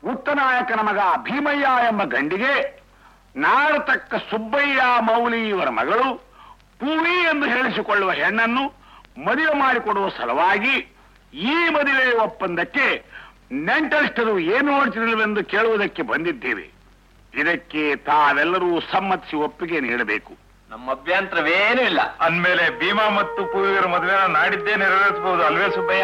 ಉತ್ತನಾಯಕನ ಮಗ ಭೀಮಯ್ಯ ಎಂಬ ಗಂಡಿಗೆ ನಾಡತಕ್ಕ ಸುಬ್ಬಯ್ಯ ಮೌಲಿ ಇವರ ಮಗಳು ಪೂವಿ ಎಂದು ಹೇಳಿಸಿಕೊಳ್ಳುವ ಹೆಣ್ಣನ್ನು ಮದುವೆ ಮಾಡಿಕೊಡುವ ಸಲುವಾಗಿ ಈ ಮದುವೆ ಒಪ್ಪಂದಕ್ಕೆ ನೆಂಟರಿಷ್ಟರು ಏನು ನೋಡ್ತಿರಲಿವೆಂದು ಕೇಳುವುದಕ್ಕೆ ಬಂದಿದ್ದೇವೆ ಇದಕ್ಕೆ ತಾವೆಲ್ಲರೂ ಸಮ್ಮತಿಸಿ ಒಪ್ಪಿಗೆ ನೀಡಬೇಕು ನಮ್ಮ ಅಭ್ಯಂತರವೇನೂ ಇಲ್ಲ ಅಂದ್ಮೇಲೆ ಭೀಮಾ ಮತ್ತು ಪೂವಿಯರ ಮದುವೆನ ನಾಡಿದ್ದೇ ನೆರವೇರಿಸಬಹುದು ಅಲ್ವೇ ಸುಬ್ಬಯ್ಯ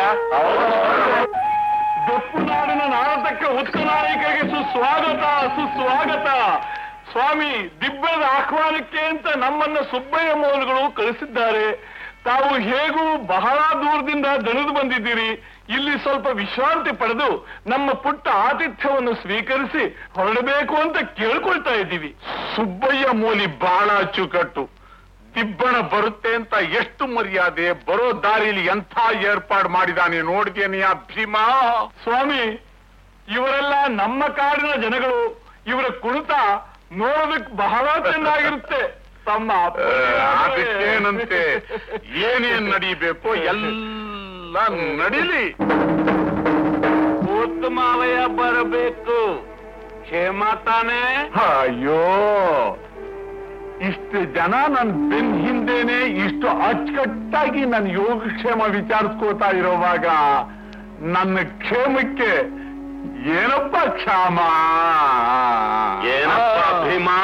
ನಾಡಿನ ನಾಡತಕ್ಕ ಉತ್ಕನಾಯಕರಿಗೆ ಸುಸ್ವಾಗತ ಸುಸ್ವಾಗತ ಸ್ವಾಮಿ ದಿಬ್ಬದ ಆಹ್ವಾನಕ್ಕೆ ಅಂತ ನಮ್ಮನ್ನ ಸುಬ್ಬಯ್ಯ ಮೌಲ್ಗಳು ಕಳಿಸಿದ್ದಾರೆ ತಾವು ಹೇಗೂ ಬಹಳ ದೂರದಿಂದ ದಣಿದು ಬಂದಿದ್ದೀರಿ ಇಲ್ಲಿ ಸ್ವಲ್ಪ ವಿಶ್ರಾಂತಿ ಪಡೆದು ನಮ್ಮ ಪುಟ್ಟ ಆತಿಥ್ಯವನ್ನು ಸ್ವೀಕರಿಸಿ ಹೊರಡಬೇಕು ಅಂತ ಕೇಳ್ಕೊಳ್ತಾ ಇದ್ದೀವಿ ಸುಬ್ಬಯ್ಯ ಮೋಲಿ ಬಹಳ ಅಚ್ಚುಕಟ್ಟು ದಿಬ್ಬಣ ಬರುತ್ತೆ ಅಂತ ಎಷ್ಟು ಮರ್ಯಾದೆ ಬರೋ ದಾರಿಲಿ ಎಂಥ ಏರ್ಪಾಡು ಮಾಡಿದಾನೆ ನೋಡಿದೇನೆ ಆ ಭೀಮಾ ಸ್ವಾಮಿ ಇವರೆಲ್ಲ ನಮ್ಮ ಕಾಡಿನ ಜನಗಳು ಇವರ ಕುಣಿತ ನೋಡೋದಕ್ ಬಹಳ ಚೆನ್ನಾಗಿರುತ್ತೆ ತಮ್ಮ ಅದಕ್ಕೇನಂತೆ ಏನೇನ್ ನಡೀಬೇಕು ಎಲ್ಲ ನಡೀಲಿ ಮಾವಯ್ಯ ಬರಬೇಕು ಕ್ಷೇಮ ತಾನೇ ಅಯ್ಯೋ ಇಷ್ಟು ಜನ ನನ್ ಬೆನ್ ಹಿಂದೆನೆ ಇಷ್ಟು ಅಚ್ಚುಕಟ್ಟಾಗಿ ನನ್ನ ಯೋಗಕ್ಷೇಮ ವಿಚಾರಿಸ್ಕೋತಾ ಇರೋವಾಗ ನನ್ನ ಕ್ಷೇಮಕ್ಕೆ ಏನಪ್ಪ ಕ್ಷಾಮ ಏನಪ್ಪ ಭೀಮಾ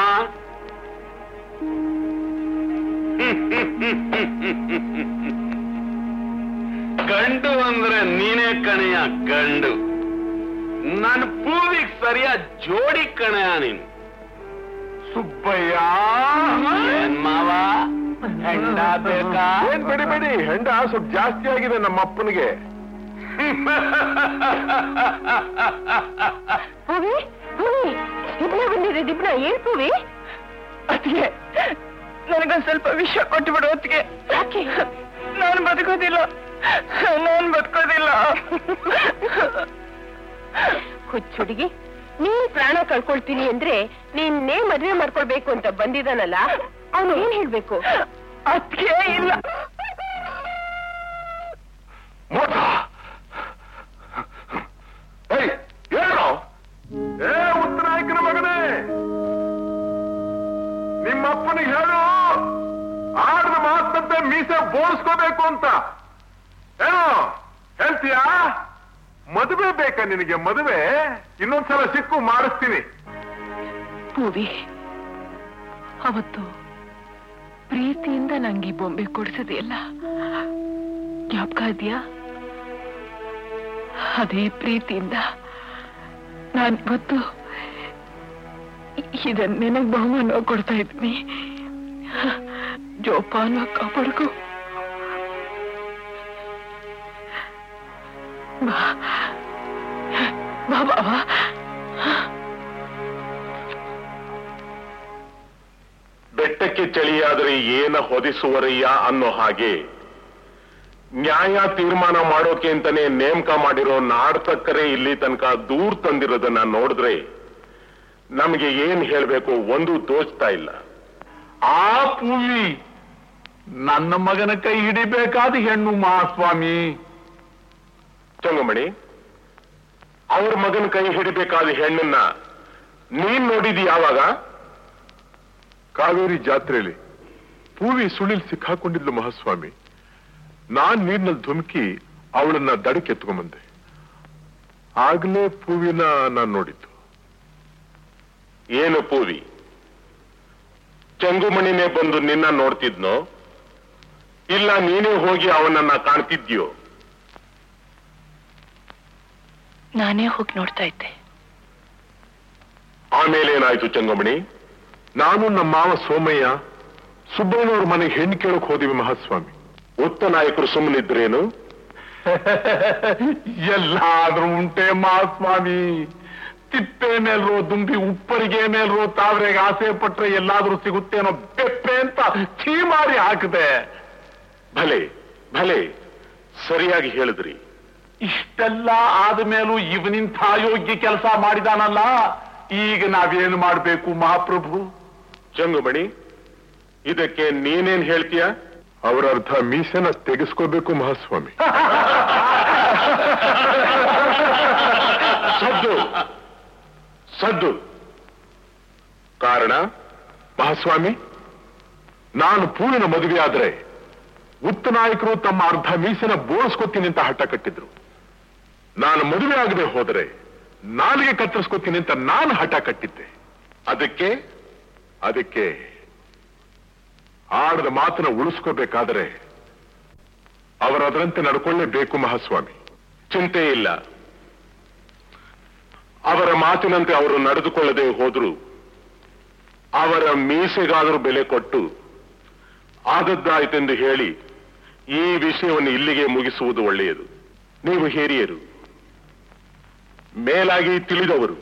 ಗಂಡು ಅಂದ್ರೆ ನೀನೇ ಕಣೆಯ ಗಂಡು ನನ್ ಪೂವಿಗ್ ಸರಿಯ ಜೋಡಿ ಕಣೆಯ ನೀನು ಸುಬ್ಬಯ್ಯ ಏನ್ ಮಾವ ಹೆಂಡ ಬೇಕಾ ಏನ್ ಬಿಡಿ ಬಿಡಿ ಹೆಂಡ ಸ್ವಲ್ಪ ಜಾಸ್ತಿ ಆಗಿದೆ ನಮ್ಮ ಅಪ್ಪನಿಗೆ ಪೂವಿ ಪೂವಿ ದಿಬ್ನ ಬಂದಿದೆ ದಿಬ್ನ ಏನ್ ಪೂವಿ ಅದಕ್ಕೆ ನನಗೊಂದ್ ಸ್ವಲ್ಪ ವಿಷ ಕೊಟ್ಟು ಬಿಡು ಹೊತ್ತಿಗೆ ಯಾಕೆ ನಾನು ಬದುಕೋದಿಲ್ಲ ನಾನು ಬದುಕೋದಿಲ್ಲ ಹುಚ್ಚುಡುಗಿ ನೀನ್ ಪ್ರಾಣ ಕಳ್ಕೊಳ್ತೀನಿ ಅಂದ್ರೆ ನಿನ್ನೇ ಮದ್ವೆ ಮಾಡ್ಕೊಳ್ಬೇಕು ಅಂತ ಬಂದಿದ್ದಾನಲ್ಲ ಅವನು ಏನ್ ಹೇಳ್ಬೇಕು ಅದಕ್ಕೆ ಇಲ್ಲ ಮೋಟ ಏಯ್ ಏನು ಏ ಉತ್ತರಾಯಕನ ಮಗನೇ ನಿಮ್ಮಪ್ಪನಿಗೆ ಹೇಳು ಆಡಿದ ಮಾತಂತೆ ಮೀಸೆ ಬೋಳಿಸ್ಕೋಬೇಕು ಅಂತ ಏನು ಹೇಳ್ತೀಯಾ ಮದುವೆ ಬೇಕಾ ನಿನಗೆ ಮದುವೆ ಇನ್ನೊಂದ್ಸಲ ಸಿಕ್ಕು ಮಾಡಿಸ್ತೀನಿ ಪೂವಿ ಅವತ್ತು ಪ್ರೀತಿಯಿಂದ ನಂಗೆ ಈ ಬೊಂಬೆ ಕೊಡಿಸೋದಿಲ್ಲ ಜ್ಞಾಪಕ ಇದೆಯಾ ಅದೇ ಪ್ರೀತಿಯಿಂದ ನಾನು ಇವತ್ತು ಇದನ್ನ ನಿನಗ್ ಬಹುಮಾನ ಕೊಡ್ತಾ ಇದ್ದೀನಿ ಜೋಪಾನ ಕಾಪಾಡ್ಕೊ ಬಾ ಬಾ ಬಾಬಾ ಬೆಟ್ಟಕ್ಕೆ ಚಳಿಯಾದರೆ ಏನ ಹೊದಿಸುವರಯ್ಯ ಅನ್ನೋ ಹಾಗೆ ನ್ಯಾಯ ತೀರ್ಮಾನ ಮಾಡೋಕೆ ಅಂತಾನೆ ನೇಮಕ ಮಾಡಿರೋ ನಾಡ್ತಕ್ಕರೆ ಇಲ್ಲಿ ತನಕ ದೂರ್ ತಂದಿರೋದನ್ನ ನೋಡಿದ್ರೆ ನಮಗೆ ಏನ್ ಹೇಳ್ಬೇಕು ಒಂದು ತೋಚ್ತಾ ಇಲ್ಲ ಆ ಪೂವಿ ನನ್ನ ಮಗನ ಕೈ ಹಿಡಿಬೇಕಾದ ಹೆಣ್ಣು ಮಹಾಸ್ವಾಮಿ ಚಂಗಮಣಿ ಅವ್ರ ಮಗನ ಕೈ ಹಿಡಿಬೇಕಾದ ಹೆಣ್ಣನ್ನ ನೀನ್ ನೋಡಿದಿ ಯಾವಾಗ ಕಾವೇರಿ ಜಾತ್ರೆಯಲ್ಲಿ ಪೂವಿ ಸುಳಿಲ್ ಸಿಕ್ಕಾಕೊಂಡಿದ್ಲು ಮಹಾಸ್ವಾಮಿ ನಾನ್ ನೀರ್ನಲ್ಲಿ ಧುಮುಕಿ ಅವಳನ್ನ ದಡಕ್ಕೆ ಎತ್ಕೊಂಬಂದೆ ಆಗ್ಲೇ ಪೂವಿನ ನಾನ್ ನೋಡಿದ್ದು ಏನು ಪೂವಿ ಚಂಗುಮಣಿನೇ ಬಂದು ನಿನ್ನ ನೋಡ್ತಿದ್ನೋ ಇಲ್ಲ ನೀನೇ ಹೋಗಿ ಅವನನ್ನ ಕಾಣ್ತಿದ್ಯೋ ನಾನೇ ಹೋಗಿ ನೋಡ್ತಾ ಇದ್ದೆ ಆಮೇಲೆ ಏನಾಯ್ತು ಚಂಗುಮಣಿ ನಾನು ನಮ್ಮ ಮಾವ ಸೋಮಯ್ಯ ಸುಬ್ಬಯ್ಯನವ್ರ ಮನೆಗೆ ಹೆಣ್ಣು ಕೇಳಕ್ ಹೋದಿವಿ ಮಹಾಸ್ವಾಮಿ ಉತ್ತ ನಾಯಕರು ಸುಮ್ಮನಿದ್ರೇನು ಎಲ್ಲಾದ್ರೂ ಉಂಟೆ ಮಹಾಸ್ವಾಮಿ ತಿಪ್ಪೆ ಮೇಲ್ರೋ ದುಂಬಿ ಉಪ್ಪರಿಗೆ ಮೇಲ್ರೋ ತಾವ್ರೆಗೆ ಆಸೆ ಪಟ್ರೆ ಎಲ್ಲಾದ್ರೂ ಸಿಗುತ್ತೇನೋ ಬೆಪ್ಪೆ ಅಂತ ಚೀ ಮಾಡಿ ಹಾಕದೆ ಭಲೆ ಭಲೆ ಸರಿಯಾಗಿ ಹೇಳಿದ್ರಿ ಇಷ್ಟೆಲ್ಲ ಆದ್ಮೇಲೂ ಇವನಿಂಥ ಯೋಗ್ಯ ಕೆಲಸ ಮಾಡಿದಾನಲ್ಲ ಈಗ ನಾವೇನು ಮಾಡ್ಬೇಕು ಮಹಾಪ್ರಭು ಚಂಗುಮಣಿ ಇದಕ್ಕೆ ನೀನೇನ್ ಹೇಳ್ತೀಯ ಅವರ ಅರ್ಧ ಮೀಸೆನ ತೆಗೆಸ್ಕೋಬೇಕು ಮಹಾಸ್ವಾಮಿ ಸದ್ದು ಸದ್ದು ಕಾರಣ ಮಹಾಸ್ವಾಮಿ ನಾನು ಪೂರ್ಣ ಮದುವೆಯಾದ್ರೆ ಉತ್ತ ನಾಯಕರು ತಮ್ಮ ಅರ್ಧ ಮೀಸಿನ ಬೋಳಿಸ್ಕೊತೀನಿ ಅಂತ ಹಠ ಕಟ್ಟಿದ್ರು ನಾನು ಮದುವೆ ಆಗದೆ ಹೋದರೆ ನಾಲಿಗೆ ಕತ್ತರಿಸ್ಕೊತೀನಿ ಅಂತ ನಾನು ಹಠ ಕಟ್ಟಿದ್ದೆ ಅದಕ್ಕೆ ಅದಕ್ಕೆ ಆಡದ ಮಾತನ್ನ ಉಳಿಸ್ಕೋಬೇಕಾದರೆ ಅವರದರಂತೆ ನಡ್ಕೊಳ್ಳೇಬೇಕು ಮಹಾಸ್ವಾಮಿ ಚಿಂತೆ ಇಲ್ಲ ಅವರ ಮಾತಿನಂತೆ ಅವರು ನಡೆದುಕೊಳ್ಳದೆ ಹೋದ್ರು ಅವರ ಮೀಸೆಗಾದರೂ ಬೆಲೆ ಕೊಟ್ಟು ಆದದ್ದಾಯ್ತೆಂದು ಹೇಳಿ ಈ ವಿಷಯವನ್ನು ಇಲ್ಲಿಗೆ ಮುಗಿಸುವುದು ಒಳ್ಳೆಯದು ನೀವು ಹಿರಿಯರು ಮೇಲಾಗಿ ತಿಳಿದವರು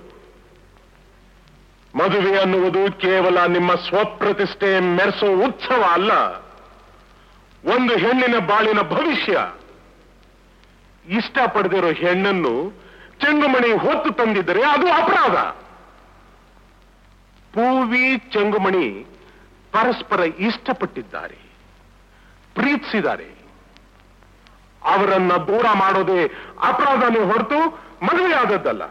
ಮದುವೆ ಅನ್ನುವುದು ಕೇವಲ ನಿಮ್ಮ ಸ್ವಪ್ರತಿಷ್ಠೆ ಮೆರೆಸೋ ಉತ್ಸವ ಅಲ್ಲ ಒಂದು ಹೆಣ್ಣಿನ ಬಾಳಿನ ಭವಿಷ್ಯ ಇಷ್ಟಪಡದಿರೋ ಹೆಣ್ಣನ್ನು ಚೆಂಗುಮಣಿ ಹೊತ್ತು ತಂದಿದ್ದರೆ ಅದು ಅಪರಾಧ ಪೂವಿ ಚೆಂಗುಮಣಿ ಪರಸ್ಪರ ಇಷ್ಟಪಟ್ಟಿದ್ದಾರೆ ಪ್ರೀತಿಸಿದ್ದಾರೆ ಅವರನ್ನ ದೂರ ಮಾಡೋದೇ ಅಪರಾಧನೇ ಹೊರತು ಮದುವೆಯಾದದ್ದಲ್ಲ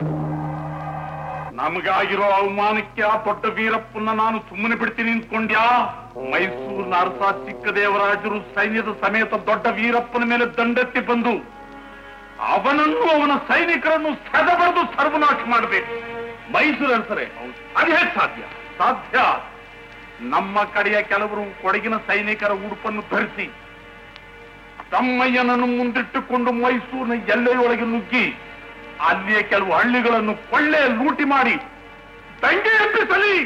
ನಮಗಾಗಿರೋ ಅವಮಾನಕ್ಕೆ ಆ ದೊಡ್ಡ ವೀರಪ್ಪನ್ನ ನಾನು ಸುಮ್ಮನೆ ಬಿಡ್ತೀನಿ ನಿಂತ್ಕೊಂಡ್ಯಾ ಮೈಸೂರಿನ ಅರಸ ಚಿಕ್ಕದೇವರಾಜರು ಸೈನ್ಯದ ಸಮೇತ ದೊಡ್ಡ ವೀರಪ್ಪನ ಮೇಲೆ ದಂಡೆತ್ತಿ ಬಂದು ಅವನನ್ನು ಅವನ ಸೈನಿಕರನ್ನು ಸೆದಬರೆದು ಸರ್ವನಾಶ ಮಾಡಬೇಕು ಮೈಸೂರು ಅರಸರೇ ಅದು ಹೇಗೆ ಸಾಧ್ಯ ಸಾಧ್ಯ ನಮ್ಮ ಕಡೆಯ ಕೆಲವರು ಕೊಡಗಿನ ಸೈನಿಕರ ಉಡುಪನ್ನು ಧರಿಸಿ ತಮ್ಮಯ್ಯನನ್ನು ಮುಂದಿಟ್ಟುಕೊಂಡು ಮೈಸೂರಿನ ಎಲ್ಲೆಯೊಳಗೆ ನುಗ್ಗಿ ಅಲ್ಲಿಯ ಕೆಲವು ಹಳ್ಳಿಗಳನ್ನು ಕೊಳ್ಳೆ ಲೂಟಿ ಮಾಡಿ ದಂಗೆ ಎಬ್ಬಿಸಲಿ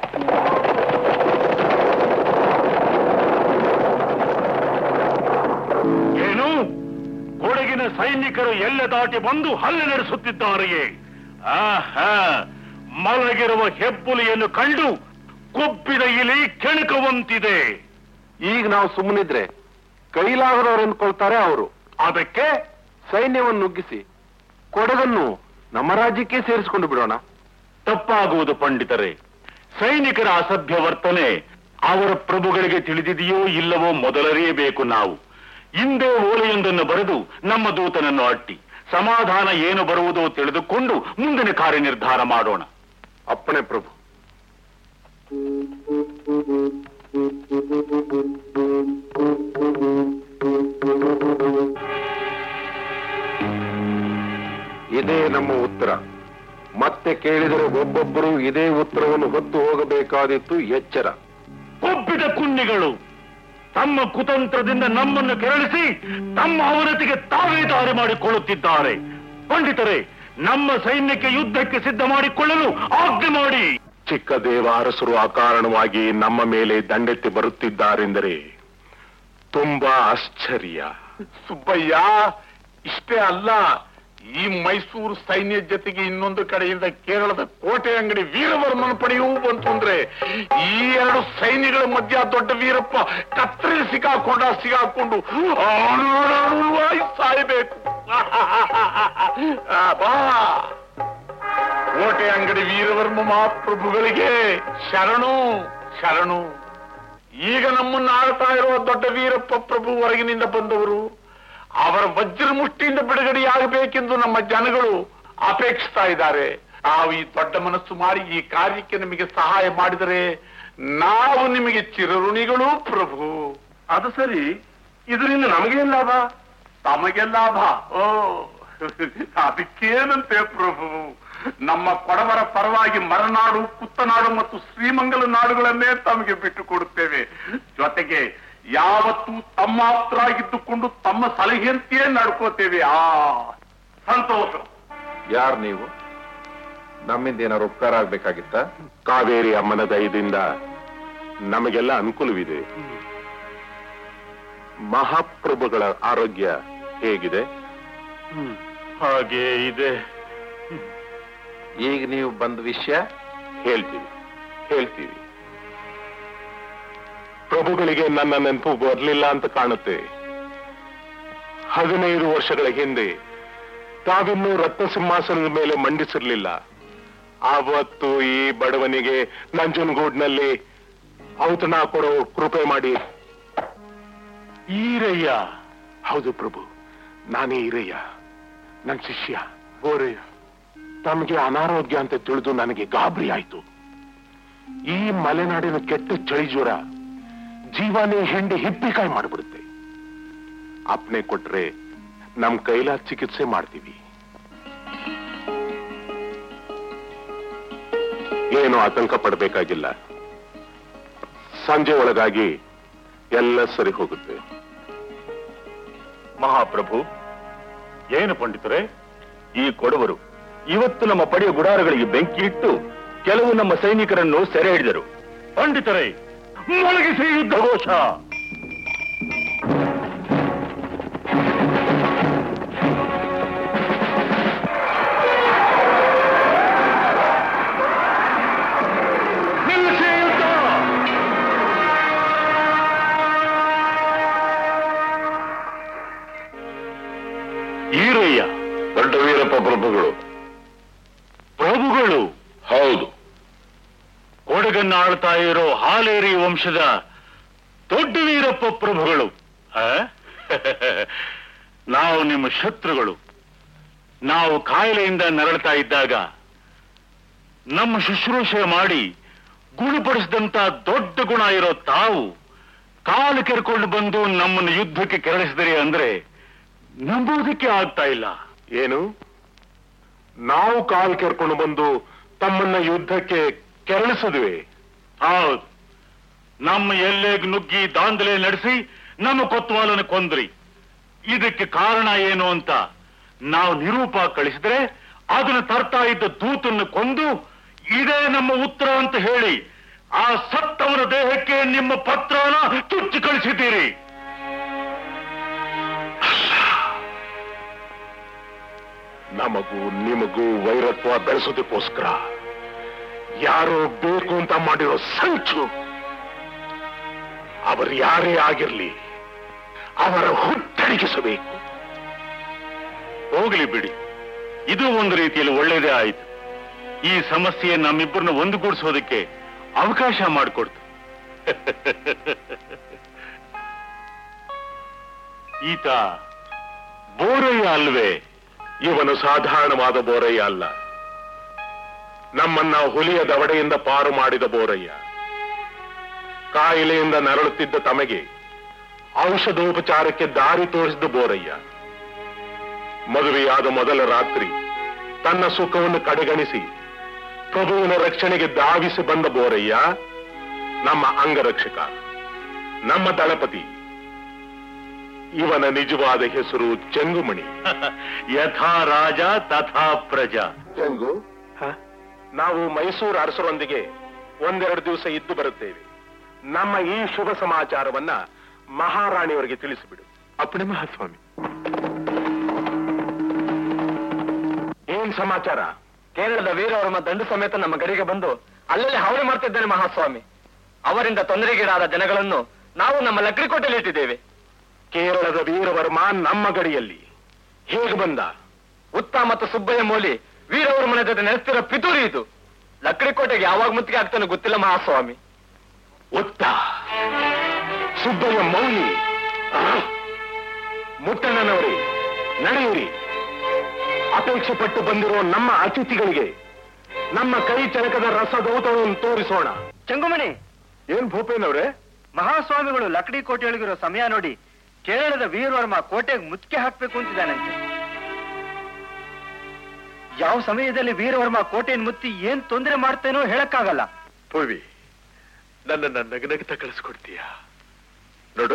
ಏನು ಕೊಡಗಿನ ಸೈನಿಕರು ಎಲ್ಲೆ ದಾಟಿ ಬಂದು ಹಲ್ಲೆ ನಡೆಸುತ್ತಿದ್ದಾರೆಯೇ ಆಹಾ ಮಲಗಿರುವ ಹೆಬ್ಬುಲಿಯನ್ನು ಕಂಡು ಕೊಬ್ಬಿದ ಇಲಿ ಕೆಣಕುವಂತಿದೆ ಈಗ ನಾವು ಸುಮ್ಮನಿದ್ರೆ ಕೈಲಾಗದವ್ರು ಅಂದ್ಕೊಳ್ತಾರೆ ಅವರು ಅದಕ್ಕೆ ಸೈನ್ಯವನ್ನು ನುಗ್ಗಿಸಿ ಕೊಡಗನ್ನು ನಮ್ಮ ರಾಜ್ಯಕ್ಕೆ ಸೇರಿಸಿಕೊಂಡು ಬಿಡೋಣ ತಪ್ಪಾಗುವುದು ಪಂಡಿತರೇ ಸೈನಿಕರ ಅಸಭ್ಯ ವರ್ತನೆ ಅವರ ಪ್ರಭುಗಳಿಗೆ ತಿಳಿದಿದೆಯೋ ಇಲ್ಲವೋ ಮೊದಲರಿಯಬೇಕು ನಾವು ಹಿಂದೆ ಓಲೆಯೊಂದನ್ನು ಬರೆದು ನಮ್ಮ ದೂತನನ್ನು ಅಟ್ಟಿ ಸಮಾಧಾನ ಏನು ಬರುವುದೋ ತಿಳಿದುಕೊಂಡು ಮುಂದಿನ ಕಾರ್ಯನಿರ್ಧಾರ ಮಾಡೋಣ ಅಪ್ಪಣೆ ಪ್ರಭು ಇದೇ ನಮ್ಮ ಉತ್ತರ ಮತ್ತೆ ಕೇಳಿದರೆ ಒಬ್ಬೊಬ್ಬರು ಇದೇ ಉತ್ತರವನ್ನು ಹೊತ್ತು ಹೋಗಬೇಕಾದಿತ್ತು ಎಚ್ಚರ ಕೊಬ್ಬಿದ ಕುನ್ನಿಗಳು ತಮ್ಮ ಕುತಂತ್ರದಿಂದ ನಮ್ಮನ್ನು ಕೆರಳಿಸಿ ತಮ್ಮ ಅವನತಿಗೆ ತಾವೇ ದಾರಿ ಮಾಡಿಕೊಳ್ಳುತ್ತಿದ್ದಾರೆ ಪಂಡಿತರೇ ನಮ್ಮ ಸೈನ್ಯಕ್ಕೆ ಯುದ್ಧಕ್ಕೆ ಸಿದ್ಧ ಮಾಡಿಕೊಳ್ಳಲು ಆಜ್ಞೆ ಮಾಡಿ ಚಿಕ್ಕ ದೇವ ಅರಸರು ಅಕಾರಣವಾಗಿ ನಮ್ಮ ಮೇಲೆ ದಂಡೆತ್ತಿ ಬರುತ್ತಿದ್ದಾರೆಂದರೆ ತುಂಬಾ ಆಶ್ಚರ್ಯ ಸುಬ್ಬಯ್ಯ ಇಷ್ಟೇ ಅಲ್ಲ ಈ ಮೈಸೂರು ಸೈನ್ಯ ಜೊತೆಗೆ ಇನ್ನೊಂದು ಕಡೆಯಿಂದ ಕೇರಳದ ಕೋಟೆ ಅಂಗಡಿ ವೀರವರ್ಮನ ಪಡೆಯೂ ಬಂತು ಅಂದ್ರೆ ಈ ಎರಡು ಸೈನ್ಯಗಳ ಮಧ್ಯ ದೊಡ್ಡ ವೀರಪ್ಪ ಕತ್ತರಿ ಸಿಕ್ಕಾಕೊಂಡ ಸಿಗಾಕೊಂಡು ಆಳಾಳಾಳಾಗಿ ಸಾಯಬೇಕು ಆ, ಬಾ ಕೋಟೆ ಅಂಗಡಿ ವೀರವರ್ಮ ಮಹಾಪ್ರಭುಗಳಿಗೆ ಶರಣು ಶರಣು ಈಗ ನಮ್ಮನ್ನು ಆಳ್ತಾ ಇರುವ ದೊಡ್ಡ ವೀರಪ್ಪ ಪ್ರಭು ಹೊರಗಿನಿಂದ ಬಂದವರು ಅವರ ವಜ್ರ ಮುಷ್ಟಿಯಿಂದ ಬಿಡುಗಡೆಯಾಗಬೇಕೆಂದು ನಮ್ಮ ಜನಗಳು ಅಪೇಕ್ಷಿಸ್ತಾ ಇದ್ದಾರೆ ನಾವು ಈ ದೊಡ್ಡ ಮನಸ್ಸು ಮಾಡಿ ಈ ಕಾರ್ಯಕ್ಕೆ ನಿಮಗೆ ಸಹಾಯ ಮಾಡಿದರೆ ನಾವು ನಿಮಗೆ ಚಿರಋಣಿಗಳು ಪ್ರಭು ಅದು ಸರಿ ಇದರಿಂದ ನಮಗೇನ್ ಲಾಭ ತಮಗೆ ಲಾಭ ಓ ಅದಕ್ಕೇನಂತೆ ಪ್ರಭು ನಮ್ಮ ಕೊಡವರ ಪರವಾಗಿ ಮರನಾಡು ಕುತ್ತನಾಡು ಮತ್ತು ಶ್ರೀಮಂಗಲ ನಾಡುಗಳನ್ನೇ ತಮಗೆ ಬಿಟ್ಟು ಕೊಡುತ್ತೇವೆ ಜೊತೆಗೆ ಯಾವತ್ತೂ ತಮ್ಮಾಪ್ತರಾಗಿದ್ದುಕೊಂಡು ತಮ್ಮ ಸಲಹೆಯಂತೆಯೇ ನಡ್ಕೋತೇವೆ ಆ ಸಂತೋಷ ಯಾರು ನೀವು ನಮ್ಮಿಂದ ಏನಾರು ಉಪಕಾರ ಆಗ್ಬೇಕಾಗಿತ್ತ ಕಾವೇರಿ ಅಮ್ಮನ ದಯದಿಂದ ನಮಗೆಲ್ಲ ಅನುಕೂಲವಿದೆ ಮಹಾಪ್ರಭುಗಳ ಆರೋಗ್ಯ ಹೇಗಿದೆ ಹಾಗೆ ಇದೆ ಈಗ ನೀವು ಬಂದ ವಿಷಯ ಹೇಳ್ತೀವಿ ಹೇಳ್ತೀವಿ ಪ್ರಭುಗಳಿಗೆ ನನ್ನ ನೆನಪು ಬರಲಿಲ್ಲ ಅಂತ ಕಾಣುತ್ತೆ ಹದಿನೈದು ವರ್ಷಗಳ ಹಿಂದೆ ತಾವಿನ್ನೂ ರತ್ನ ಸಿಂಹಾಸನದ ಮೇಲೆ ಮಂಡಿಸಿರ್ಲಿಲ್ಲ ಆವತ್ತು ಈ ಬಡವನಿಗೆ ನಂಜನಗೂಡ್ನಲ್ಲಿ ಔತಣ ಕೊಡೋ ಕೃಪೆ ಮಾಡಿ ಈರಯ್ಯ ಹೌದು ಪ್ರಭು ನಾನೇ ಈರಯ್ಯ ನನ್ನ ಶಿಷ್ಯ ಬೋರಯ್ಯ ತಮಗೆ ಅನಾರೋಗ್ಯ ಅಂತ ತಿಳಿದು ನನಗೆ ಗಾಬರಿ ಆಯ್ತು ಈ ಮಲೆನಾಡಿನ ಕೆಟ್ಟ ಚಳಿ ಜ್ವರ ಜೀವನೇ ಹಿಂಡಿ ಹಿಪ್ಪಿಕಾಯಿ ಮಾಡಿಬಿಡುತ್ತೆ ಅಪ್ನೆ ಕೊಟ್ರೆ ನಮ್ ಕೈಲ ಚಿಕಿತ್ಸೆ ಮಾಡ್ತೀವಿ ಏನು ಆತಂಕ ಪಡಬೇಕಾಗಿಲ್ಲ ಸಂಜೆ ಒಳಗಾಗಿ ಎಲ್ಲ ಸರಿ ಹೋಗುತ್ತೆ ಮಹಾಪ್ರಭು ಏನು ಪಂಡಿತರೆ ಈ ಕೊಡವರು ಇವತ್ತು ನಮ್ಮ ಪಡೆಯ ಗುಡಾರಗಳಿಗೆ ಬೆಂಕಿ ಇಟ್ಟು ಕೆಲವು ನಮ್ಮ ಸೈನಿಕರನ್ನು ಸೆರೆ ಹಿಡಿದರು ಪಂಡಿತರೇ ಮೊಳಗಿಸಿ ಯುದ್ಧ ಘೋಷ ನಿಲ್ಲಿಸಿ ಯುದ್ಧ ಈರಯ್ಯ ದೊಡ್ಡ ವೀರಪ್ಪ ಪ್ರಭುಗಳು ಪ್ರಭುಗಳು ಹೌದು ಕೊಡಗನ್ನ ಆಳ್ತಾ ಇರೋ ಹಾಲೇರಿ ವಂಶದ ದೊಡ್ಡ ವೀರಪ್ಪ ಪ್ರಭುಗಳು ಆ? ನಾವು ನಿಮ್ಮ ಶತ್ರುಗಳು ನಾವು ಕಾಯಿಲೆಯಿಂದ ನರಳ್ತಾ ಇದ್ದಾಗ ನಮ್ಮ ಶುಶ್ರೂಷೆ ಮಾಡಿ ಗುಣಪಡಿಸಿದಂತ ದೊಡ್ಡ ಗುಣ ಇರೋ ತಾವು ಕಾಲು ಕೆರ್ಕೊಂಡು ಬಂದು ನಮ್ಮನ್ನು ಯುದ್ಧಕ್ಕೆ ಕೆರಳಿಸಿದ್ರಿ ಅಂದ್ರೆ ನಂಬೋದಕ್ಕೆ ಆಗ್ತಾ ಇಲ್ಲ ಏನು ನಾವು ಕಾಲ್ ಕೆರ್ಕೊಂಡು ಬಂದು ತಮ್ಮನ್ನ ಯುದ್ಧಕ್ಕೆ ಕೆರಳಿಸಿದ್ವಿ ಹೌದು ನಮ್ಮ ಎಲ್ಲೆಗ್ ನುಗ್ಗಿ ದಾಂಧಲೆ ನಡೆಸಿ ನಮ್ಮ ಕೊತ್ವಾಲನ ಕೊಂದ್ರಿ ಇದಕ್ಕೆ ಕಾರಣ ಏನು ಅಂತ ನಾವು ನಿರೂಪ ಕಳಿಸಿದ್ರೆ ಅದನ್ನು ತರ್ತಾ ಇದ್ದ ದೂತನ್ನು ಕೊಂದು ಇದೇ ನಮ್ಮ ಉತ್ತರ ಅಂತ ಹೇಳಿ ಆ ಸತ್ತವರ ದೇಹಕ್ಕೆ ನಿಮ್ಮ ಪತ್ರನ ಚುಚ್ಚಿ ಕಳಿಸಿದ್ದೀರಿ ನಮಗೂ ನಿಮಗೂ ವೈರತ್ವ ಬೆಳೆಸೋದಕ್ಕೋಸ್ಕರ ಯಾರೋ ಬೇಕು ಅಂತ ಮಾಡಿರೋ ಸಂಚು ಅವರು ಯಾರೇ ಆಗಿರ್ಲಿ ಅವರ ಹುಟ್ಟಡಗಿಸಬೇಕು ಹೋಗ್ಲಿ ಬಿಡಿ ಇದು ಒಂದು ರೀತಿಯಲ್ಲಿ ಒಳ್ಳೇದೇ ಆಯ್ತು ಈ ಸಮಸ್ಯೆ ನಮ್ಮಿಬ್ಬರನ್ನ ಒಂದುಗೂಡಿಸೋದಕ್ಕೆ ಅವಕಾಶ ಮಾಡಿಕೊಡ್ತು ಈತ ಬೋರಯ್ಯ ಅಲ್ವೇ ಇವನು ಸಾಧಾರಣವಾದ ಬೋರಯ್ಯ ಅಲ್ಲ ನಮ್ಮನ್ನ ಹುಲಿಯ ದವಡೆಯಿಂದ ಪಾರು ಮಾಡಿದ ಬೋರಯ್ಯ ಕಾಯಿಲೆಯಿಂದ ನರಳುತ್ತಿದ್ದ ತಮಗೆ ಔಷಧೋಪಚಾರಕ್ಕೆ ದಾರಿ ತೋರಿಸಿದ ಬೋರಯ್ಯ ಮದುವೆಯಾದ ಮೊದಲ ರಾತ್ರಿ ತನ್ನ ಸುಖವನ್ನು ಕಡೆಗಣಿಸಿ ಪ್ರಭುವಿನ ರಕ್ಷಣೆಗೆ ಧಾವಿಸಿ ಬಂದ ಬೋರಯ್ಯ ನಮ್ಮ ಅಂಗರಕ್ಷಕ ನಮ್ಮ ದಳಪತಿ ಇವನ ನಿಜವಾದ ಹೆಸರು ಚೆಂಗುಮಣಿ ಯಥಾ ರಾಜ ತಥಾ ಪ್ರಜಾ ಚೆಂಗು ನಾವು ಮೈಸೂರು ಅರಸರೊಂದಿಗೆ ಒಂದೆರಡು ದಿವಸ ಇದ್ದು ಬರುತ್ತೇವೆ ನಮ್ಮ ಈ ಶುಭ ಸಮಾಚಾರವನ್ನ ಮಹಾರಾಣಿಯವರಿಗೆ ತಿಳಿಸಿಬಿಡು ಅಪ್ಪಣೆ ಮಹಾಸ್ವಾಮಿ ಏನ್ ಸಮಾಚಾರ ಕೇರಳದ ವೀರವರ್ಮ ದಂಡು ಸಮೇತ ನಮ್ಮ ಗಡಿಗೆ ಬಂದು ಅಲ್ಲಲ್ಲಿ ಹಾವಳಿ ಮಾಡ್ತಿದ್ದಾನೆ ಮಹಾಸ್ವಾಮಿ ಅವರಿಂದ ತೊಂದರೆಗೀಡಾದ ಜನಗಳನ್ನು ನಾವು ನಮ್ಮ ಲಕ್ಡಿಕೋಟೆಯಲ್ಲಿ ಇಟ್ಟಿದ್ದೇವೆ ಕೇರಳದ ವೀರವರ್ಮ ನಮ್ಮ ಗಡಿಯಲ್ಲಿ ಹೇಗೆ ಬಂದ ಉತ್ತ ಮತ್ತು ಸುಬ್ಬಯ್ಯ ಮೋಲಿ ವೀರವರ್ಮನ ಜೊತೆ ನೆಲೆಸ್ತಿರೋ ಪಿತೂರಿ ಇದು ಲಕ್ಡಿಕೋಟೆಗೆ ಯಾವಾಗ ಮುತ್ತಿಗೆ ಆಗ್ತಾನೆ ಗೊತ್ತಿಲ್ಲ ಮಹಾಸ್ವಾಮಿ ಒತ್ತ ಸುಬ್ಬಯ್ಯ ಮೌಲಿ ಮುಟ್ಟಣ್ಣನವರೇ ನಡೆಯಿರಿ ಅಪೇಕ್ಷೆ ಪಟ್ಟು ಬಂದಿರೋ ನಮ್ಮ ಅತಿಥಿಗಳಿಗೆ ನಮ್ಮ ಕೈ ಚಳಕದ ರಸದೌತವನ್ನು ತೋರಿಸೋಣ ಚಂಗುಮಣಿ ಏನ್ ಭೂಪೇನವ್ರೆ ಮಹಾಸ್ವಾಮಿಗಳು ಲಕ್ಡಿ ಕೋಟೆಯೊಳಗಿರೋ ಸಮಯ ನೋಡಿ ಕೇರಳದ ವೀರವರ್ಮ ಕೋಟೆಗೆ ಮುತ್ತಿಗೆ ಹಾಕ್ಬೇಕು ಅಂತಿದ್ದಾನಂತೆ ಯಾವ ಸಮಯದಲ್ಲಿ ವೀರವರ್ಮ ಕೋಟೆಯನ್ನು ಮುತ್ತಿ ಏನ್ ತೊಂದರೆ ಮಾಡ್ತೇನೋ ಹೇಳಕ್ಕಾಗಲ್ಲ ಪೂರ್ವಿ ನನ್ನನ್ನ ನಗನಗತ ಕಳಿಸ್ಕೊಡ್ತೀಯ ನೋಡು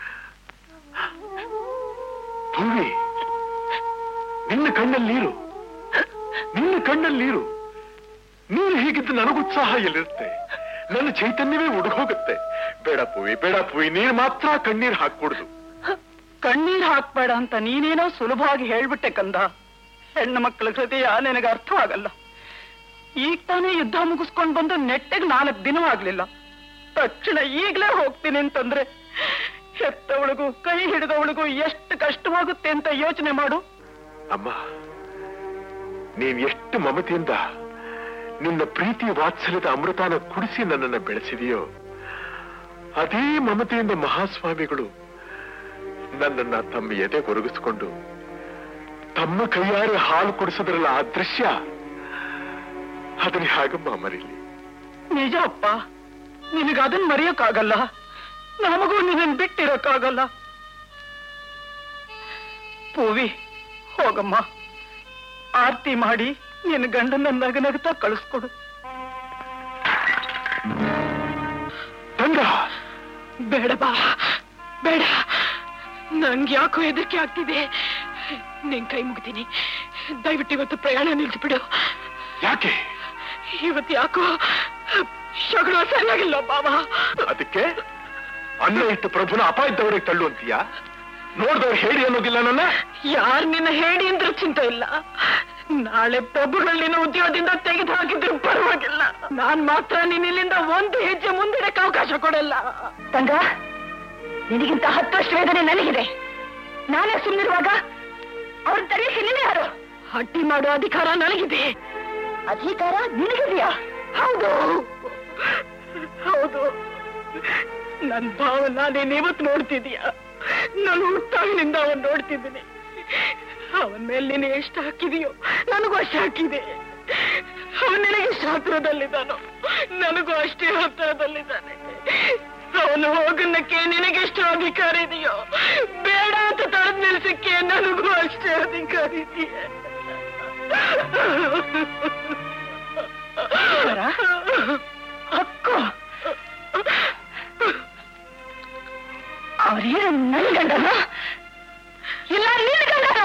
ಪೂರ್ವಿ ನಿನ್ನ ಕಣ್ಣಲ್ಲಿ ನೀರು ನಿನ್ನ ಕಣ್ಣಲ್ಲಿ ನೀರು ನೀರು ಹೀಗಿದ್ದು ನನಗುತ್ಸಾಹ ಎಲ್ಲಿರುತ್ತೆ ನನ್ನ ಚೈತನ್ಯವೇ ಉಡುಗೋಗುತ್ತೆ ಬೇಡ ಪೂವಿ ಬೇಡ ಪೂವಿ ನೀರು ಮಾತ್ರ ಕಣ್ಣೀರು ಹಾಕ್ಕೊಡುದು ಕಣ್ಣೀರ್ ಹಾಕ್ಬೇಡ ಅಂತ ನೀನೇನೋ ಸುಲಭವಾಗಿ ಹೇಳ್ಬಿಟ್ಟೆ ಕಂದ ಹೆಣ್ಣು ಮಕ್ಕಳ ಹೃದಯ ನಿನಗೆ ಅರ್ಥವಾಗಲ್ಲ ಈಗ ತಾನೇ ಯುದ್ಧ ಮುಗಿಸ್ಕೊಂಡ್ ಬಂದು ನೆಟ್ಟಗೆ ನಾಲ್ಕು ದಿನವಾಗ್ಲಿಲ್ಲ ತಕ್ಷಣ ಈಗ್ಲೇ ಹೋಗ್ತೀನಿ ಅಂತಂದ್ರೆ ಹೆತ್ತವಳಿಗೂ ಕೈ ಹಿಡಿದವಳಿಗೂ ಎಷ್ಟು ಕಷ್ಟವಾಗುತ್ತೆ ಅಂತ ಯೋಚನೆ ಮಾಡು ಅಮ್ಮ ನೀನ್ ಎಷ್ಟು ಮಮತೆಯಿಂದ ನಿನ್ನ ಪ್ರೀತಿ ವಾತ್ಸಲ್ಯದ ಅಮೃತಾನ ಕುಡಿಸಿ ನನ್ನನ್ನು ಬೆಳೆಸಿದೆಯೋ ಅದೇ ಮಮತೆಯಿಂದ ಮಹಾಸ್ವಾಮಿಗಳು ನನ್ನನ್ನ ತಮ್ಮ ಎದೆ ಒರಗಿಸ್ಕೊಂಡು ತಮ್ಮ ಕೈಯಾರೆ ಹಾಲು ಕುಡಿಸೋದ್ರಲ್ಲ ಆ ದೃಶ್ಯ ಅದನ್ನ ಹೇಗಮ್ಮ ಮರೀಲಿ ನಿಜ ಅಪ್ಪ ನಿನಗೆ ಅದನ್ನ ಮರೆಯಕ್ಕಾಗಲ್ಲ ನಮಗೂ ನಿನ್ನ ಬಿಟ್ಟಿರಕ್ಕಾಗಲ್ಲ ಪೂವಿ ಹೋಗಮ್ಮ ಆರ್ತಿ ಮಾಡಿ ನಿನ್ನ ಗಂಡನ ನಗ ನಗ್ತಾ ಕಳಿಸ್ಕೊಡು ತಂಗ ಬೇಡ ಬಾ ಬೇಡ ನಂಗೆ ಯಾಕೋ ಹೆದರಿಕೆ ಆಗ್ತಿದೆ ನಿನ್ ಕೈ ಮುಗ್ತೀನಿ ದಯವಿಟ್ಟು ಇವತ್ತು ಪ್ರಯಾಣ ನಿಲ್ಸ್ಬಿಡು ಯಾಕೆ ಇವತ್ತು ಯಾಕೋ ಶಗಡ ಸರಿಯಾಗಿಲ್ಲ ಬಾಬಾ ಅದಕ್ಕೆ ಅನ್ನ ಇಟ್ಟು ಪ್ರಭುನ ಅಪಾಯದವರಿಗೆ ತಳ್ಳು ಅಂತೀಯ ನೋಡ್ದವ್ರು ಹೇಳಿ ಅನ್ನೋದಿಲ್ಲ ನನ್ನ ಯಾರ್ ನಿನ್ನ ಹೇಳಿ ಅಂದ್ರೂ ಚಿಂತೆ ಇಲ್ಲ ನಾಳೆ ಪ್ರಭುಗಳಿನ ಉದ್ಯೋಗದಿಂದ ತೆಗೆದು ಹಾಕಿದ್ರು ಪರವಾಗಿಲ್ಲ ನಾನ್ ಮಾತ್ರ ನೀನ್ ಇಲ್ಲಿಂದ ಒಂದು ಹೆಜ್ಜೆ ಮುಂದಿಡಕ್ಕೆ ಅವಕಾಶ ಕೊಡಲ್ಲ ತಂಗ ನಿನಗಿಂತ ಹತ್ತಷ್ಟು ವೇದನೆ ನನಗಿದೆ ನಾನೇ ಸುಮ್ಮನಿರುವಾಗ ಅವ್ರ ತಡೆಯಕ್ಕೆ ನೀನೇ ಯಾರು ಹಟ್ಟಿ ಮಾಡೋ ಅಧಿಕಾರ ನನಗಿದೆ ಅಧಿಕಾರ ನಿನಗಿದೆಯಾ ಹೌದು ಹೌದು ನನ್ ಭಾವನ ನೀನ್ ಇವತ್ತು ನೋಡ್ತಿದೀಯ ನಾನು ಹುಟ್ಟಾಗಿನಿಂದ ಅವನ್ ನೋಡ್ತಿದ್ದೀನಿ ಅವನ ಮೇಲೆ ನೀನು ಎಷ್ಟು ಹಾಕಿದೆಯೋ ನನಗೂ ಅಷ್ಟೇ ಹಾಕಿದೆ ಅವನ್ ನಿನಗೆ ಎಷ್ಟು ಹತ್ತಿರದಲ್ಲಿದ್ದಾನೋ ನನಗೂ ಅಷ್ಟೇ ಹತ್ತಿರದಲ್ಲಿದ್ದಾನೆ ಅವನು ಹೋಗನ್ನಕ್ಕೆ ನಿನಗೆಷ್ಟು ಅಧಿಕಾರ ಇದೆಯೋ ಬೇಡ ಅಂತ ತಡೆದ್ ನಿಲ್ಸಕ್ಕೆ ನನಗೂ ಅಷ್ಟೇ ಅಧಿಕಾರ ಇದೆಯೇ ಅಕ್ಕ ಅವ್ರೇನು ನನ್ನ ಗಂಡನ ಇಲ್ಲ ನಿನ್ನ ಗಂಡನ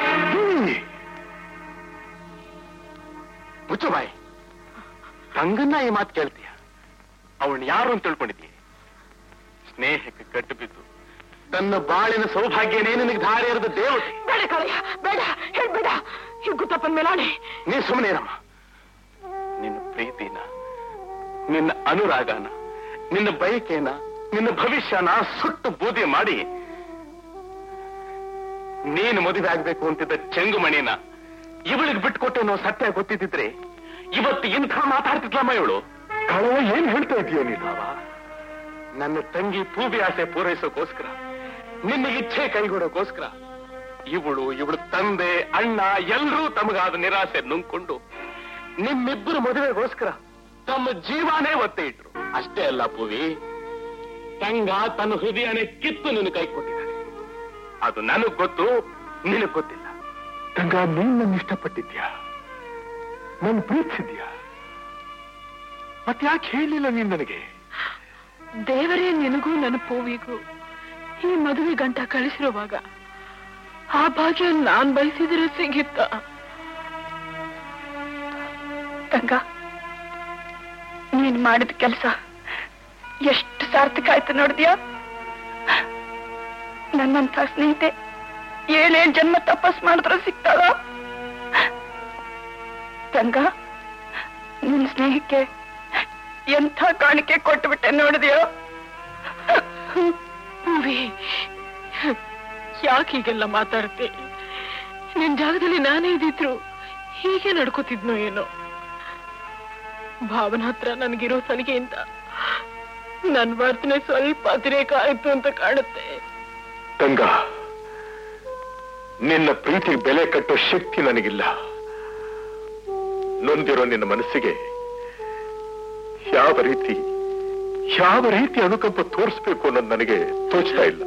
ಮುಚ್ಚು ಬಾಯಿ ತಂಗನ್ನ ಈ ಮಾತು ಕೇಳ್ತೀಯ ಅವನ್ ಯಾರು ಅಂತ ತಿಳ್ಕೊಂಡಿದ್ದೀಯ ಸ್ನೇಹಕ್ಕೆ ಕಟ್ಟು ಬಿದ್ದು ತನ್ನ ಬಾಳಿನ ಸೌಭಾಗ್ಯನೇ ನಿನಗೆ ದಾರಿ ಎರೆದ ದೇವತೆ ಬೇಡ ಕಳೆಯ ಬೇಡ ಹೇಳ್ಬೇಡ ಈ ಗುತ್ತಪ್ಪನ ಮೇಲಾಣೆ ನೀ ಸುಮ್ಮನೆ ಇರಮ್ಮ ನಿನ್ನ ಪ್ರೀತಿನ ನಿನ್ನ ಅನುರಾಗನ ನಿನ್ನ ಬಯಕೆನ ನಿನ್ನ ಭವಿಷ್ಯನ ಸುಟ್ಟು ಬೂದಿ ಮಾಡಿ ನೀನು ಮದುವೆ ಆಗ್ಬೇಕು ಅಂತಿದ್ದ ಚೆಂಗುಮಣಿನ ಇವಳಿಗೆ ಬಿಟ್ಕೊಟ್ಟೆ ನಾವು ಸತ್ಯ ಗೊತ್ತಿದ್ದಿದ್ರೆ ಇವತ್ತು ಇಂಥ ಮಾತಾಡ್ತಿದ್ಲಮ್ಮ ಇವಳು ಕಳವ ಏನ್ ಹೇಳ್ತಾ ಇದೀಯ ನೀನು ನನ್ನ ತಂಗಿ ಪೂವಿ ಆಸೆ ಪೂರೈಸೋಕೋಸ್ಕರ ನಿನ್ನ ಇಚ್ಛೆ ಕೈಗೂಡೋಕೋಸ್ಕರ ಇವಳು ಇವಳು ತಂದೆ ಅಣ್ಣ ಎಲ್ಲರೂ ತಮಗಾದ ನಿರಾಸೆ ನುಂಗ್ಕೊಂಡು ನಿಮ್ಮಿಬ್ಬರು ಮದುವೆಗೋಸ್ಕರ ತಮ್ಮ ಜೀವನೇ ಒತ್ತೆ ಇಟ್ರು ಅಷ್ಟೇ ಅಲ್ಲ ಪೂವಿ ತಂಗ ತನ್ನ ಹೃದಯನೇ ಕಿತ್ತು ನಿನ್ನ ಕೈ ಕೊಟ್ಟಿದ್ದಾನೆ ಅದು ನನಗ್ ಗೊತ್ತು ನಿನಗ್ ಗೊತ್ತಿಲ್ಲ ತಂಗ ನೀನ್ ನನ್ನ ಇಷ್ಟಪಟ್ಟಿದ್ಯಾ ನನ್ ಪ್ರೀತಿಸಿದ್ಯಾ ಮತ್ತೆ ಯಾಕೆ ಹೇಳಿಲ್ಲ ನೀನ್ ನನಗೆ ದೇವರೇ ನಿನಗೂ ನನ್ನ ಪೂವಿಗೂ ಈ ಮದುವೆ ಗಂಟ ಕಳಿಸಿರುವಾಗ ಆ ಭಾಗ್ಯ ನಾನ್ ಬಯಸಿದ್ರೆ ಸಿಗಿತ್ತ ಗಂಗ ನೀನ್ ಮಾಡಿದ ಕೆಲಸ ಎಷ್ಟು ಸಾರ್ಥಕ ಆಯ್ತು ನೋಡಿದ್ಯಾ ನನ್ನಂತ ಸ್ನೇಹಿತೆ ಏಳೇಳು ಜನ್ಮ ತಪಸ್ ಮಾಡಿದ್ರೆ ಸಿಗ್ತಾಳ ಗಂಗ ನಿನ್ ಸ್ನೇಹಕ್ಕೆ ಎಂಥ ಕಾಣಿಕೆ ಕೊಟ್ಟುಬಿಟ್ಟೆ ನೋಡಿದ್ಯೋ ಯಾಕೆ ಹೀಗೆಲ್ಲ ಮಾತಾಡ್ತೆ ನಿನ್ ಜಾಗದಲ್ಲಿ ನಾನೇ ಇದ್ದಿದ್ರು ಹೀಗೆ ನಡ್ಕೋತಿದ್ನೋ ಏನೋ ಭಾವನ ಹತ್ರ ನನಗಿರೋ ಸಲಿಗೆಯಿಂದ ನನ್ ವರ್ತನೆ ಸ್ವಲ್ಪ ಅತಿರೇಕ ಆಯ್ತು ಅಂತ ಕಾಣುತ್ತೆ ತಂಗ ನಿನ್ನ ಪ್ರೀತಿಗೆ ಬೆಲೆ ಕಟ್ಟೋ ಶಕ್ತಿ ನನಗಿಲ್ಲ ನೊಂದಿರೋ ನಿನ್ನ ಮನಸ್ಸಿಗೆ ಯಾವ ರೀತಿ ಯಾವ ರೀತಿ ಅನುಕಂಪ ತೋರಿಸ್ಬೇಕು ಅನ್ನೋದು ನನಗೆ ತೋಚ್ತಾ ಇಲ್ಲ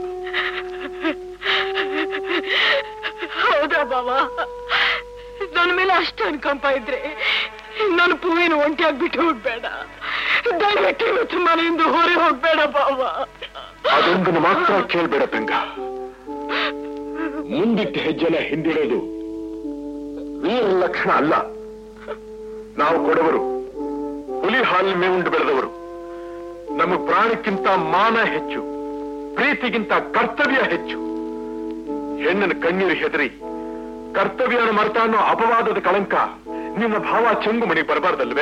ಹೌದಾ ಬಾವ ನನ್ನ ಮೇಲೆ ಅಷ್ಟು ಅನುಕಂಪ ಇದ್ರೆ ನನ್ನ ಪೂವಿನ ಒಂಟಿಯಾಗಿ ಬಿಟ್ಟು ಹೋಗ್ಬೇಡ ದಯವಿಟ್ಟು ಇವತ್ತು ಮನೆಯಿಂದ ಹೊರೆ ಹೋಗ್ಬೇಡ ಬಾವ ಅದೊಂದನ್ನು ಮಾತ್ರ ಕೇಳ್ಬೇಡ ತಂಗ ಮುಂದಿಟ್ಟ ಹೆಜ್ಜೆನ ಹಿಂದಿಡೋದು ವೀರ ಲಕ್ಷಣ ಅಲ್ಲ ನಾವು ಕೊಡವರು ಹುಲಿ ಹಾಲು ಮೇವುಂಡು ಬೆಳೆದವರು ನಮ್ಮ ಪ್ರಾಣಕ್ಕಿಂತ ಮಾನ ಹೆಚ್ಚು ಪ್ರೀತಿಗಿಂತ ಕರ್ತವ್ಯ ಹೆಚ್ಚು ಹೆಣ್ಣನ ಕಣ್ಣೀರು ಹೆದರಿ ಕರ್ತವ್ಯನ ಮರ್ತ ಅನ್ನೋ ಅಪವಾದದ ಕಳಂಕ ನಿನ್ನ ಭಾವ ಚೆಂಗುಮಣಿ ಬರಬಾರ್ದಲ್ವೇ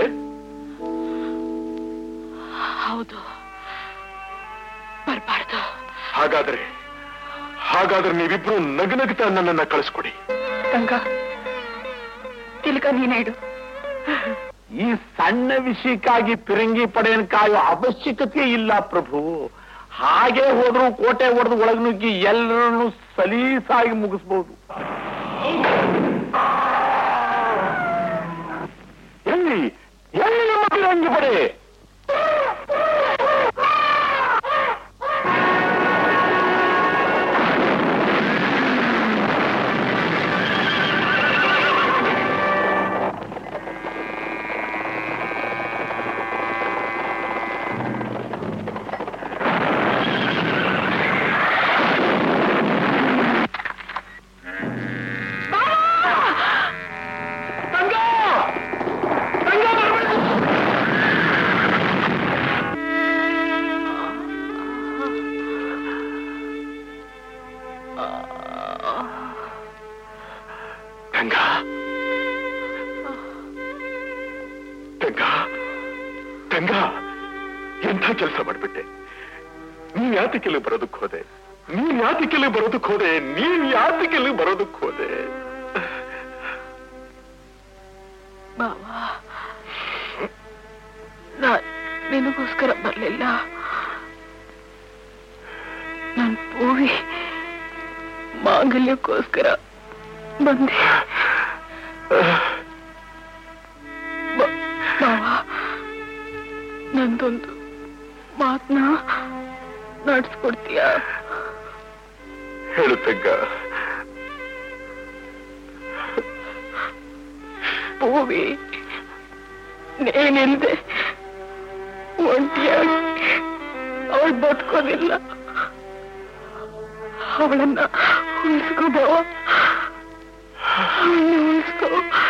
ಹೌದು ಬರ್ಬಾರ್ದು ಹಾಗಾದ್ರೆ ಹಾಗಾದ್ರೆ ನೀವಿಬ್ರು ನಗನಗ್ತಾ ನನ್ನನ್ನ ಕಳಿಸ್ಕೊಡಿ ಗಂಗ ತಿಲಕ ನೀನೇ ಇಡು ಈ ಸಣ್ಣ ವಿಷಯಕ್ಕಾಗಿ ಪಿರಂಗಿ ಪಡೆಯನ್ನು ಕಾಯೋ ಅವಶ್ಯಕತೆ ಇಲ್ಲ ಪ್ರಭು ಹಾಗೆ ಹೋದ್ರು ಕೋಟೆ ಹೊಡೆದು ಒಳಗೆ ನುಗ್ಗಿ ಎಲ್ಲರನ್ನು ಸಲೀಸಾಗಿ ಮುಗಿಸ್ಬೋದು ಎಲ್ಲಿ ಎಲ್ಲಿ ನಮ್ಮ ಫಿರಂಗಿ ಪಡೆ ಗಂಗಾ ಗಂಗಾ ಗಂಗಾ ಎಂಥ ಕೆಲಸ ಮಾಡ್ಬಿಟ್ಟೆ ನೀನ್ ಯಾತಕ್ಕೆಲ್ಲಿ ಬರೋದಕ್ಕೆ ಹೋದೆ ನೀನ್ ಯಾತಕ್ಕೆಲ್ಲಿ ಬರೋದಕ್ಕೆ ಹೋದೆ ನೀನ್ ಯಾತಕ್ಕೆಲ್ಲಿ ಬರೋದಕ್ಕೆ ಹೋದೆ ಬಾವಾ ನಾನ್ ನಿನಗೋಸ್ಕರ ಬರ್ಲಿಲ್ಲ ನನ್ ಪೂವಿ ಮಾಂಗಲ್ಯಕ್ಕೋಸ್ಕರ ಬಂದೆ ಬ- ಬಾವಾ ನಂದೊಂದು ಮಾತನ್ನ ನಡ್ಸ್ಕೊಡ್ತೀಯ ಹೇಳು ಗಂಗಾ ಪೂವಿ ನೇನಿಲ್ದೆ ಒಂಟಿಯಾಗಿ ಅವಳು ಬದುಕೋದಿಲ್ಲ ಅವಳನ್ನ ಉಳಿಸ್ಕೋ ಬಾವ ಅವಳನ್ನ ಉಳಿಸ್ಕೋ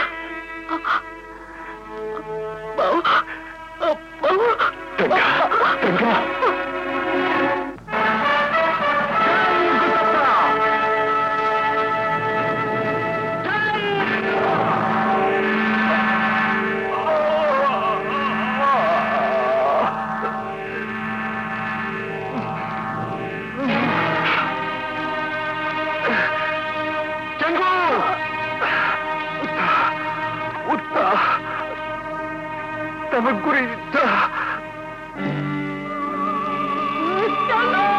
ಬಾವ ಬಾವ ಗಂಗಾ ಗಂಗಾ ಜಂಗು ಉತ್ತ ತಮ್ಮ ಗುರಿ ಇದ್ದ